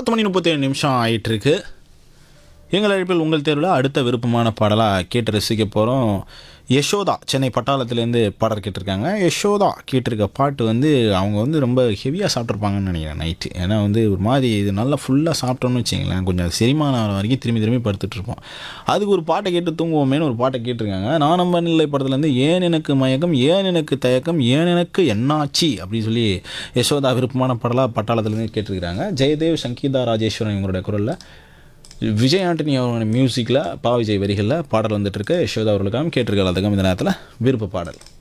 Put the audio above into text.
பத்து மணி முப்பத்தேழு நிமிஷம் ஆயிட்டிருக்கு எங்கள் அழைப்பில் உங்கள் தேர்வில் அடுத்த விருப்பமான பாடலாக கேட்டு ரசிக்க போகிறோம் யசோதா சென்னை பட்டாளத்துலேருந்து பாடல் கேட்டிருக்காங்க யசோதா கேட்டிருக்க பாட்டு வந்து அவங்க வந்து ரொம்ப ஹெவியாக சாப்பிட்ருப்பாங்கன்னு நினைக்கிறேன் நைட்டு ஏன்னா வந்து ஒரு மாதிரி இது நல்லா ஃபுல்லாக சாப்பிட்டோம்னு வச்சிங்களேன் கொஞ்சம் செரிமானம் ஆகிற வரைக்கும் திரும்பி திரும்பி படுத்துட்டு இருப்போம் அதுக்கு ஒரு பாட்டை கேட்டு தூங்குவோமேனு ஒரு பாட்டை கேட்டிருக்காங்க நான் நம்ம நிலை படத்துலேருந்து ஏன் எனக்கு மயக்கம் ஏன் எனக்கு தயக்கம் ஏன் எனக்கு என்னாச்சு அப்படின்னு சொல்லி யசோதா விருப்பமான பாடலாக பட்டாளத்துலேருந்து கேட்டிருக்கிறாங்க ஜெயதேவ் சங்கீதா ராஜேஸ்வரன் இவங்களுடைய குரலில் விஜய் ஆண்டனி அவரோட மியூசிக்கில் பா விஜய் வரிகளில் பாடல் வந்துட்டு இருக்கு யசோதா அவர்களுக்காக கேட்டிருக்காள் அதுக்கும் இந்த நேரத்தில் விருப்ப பாடல்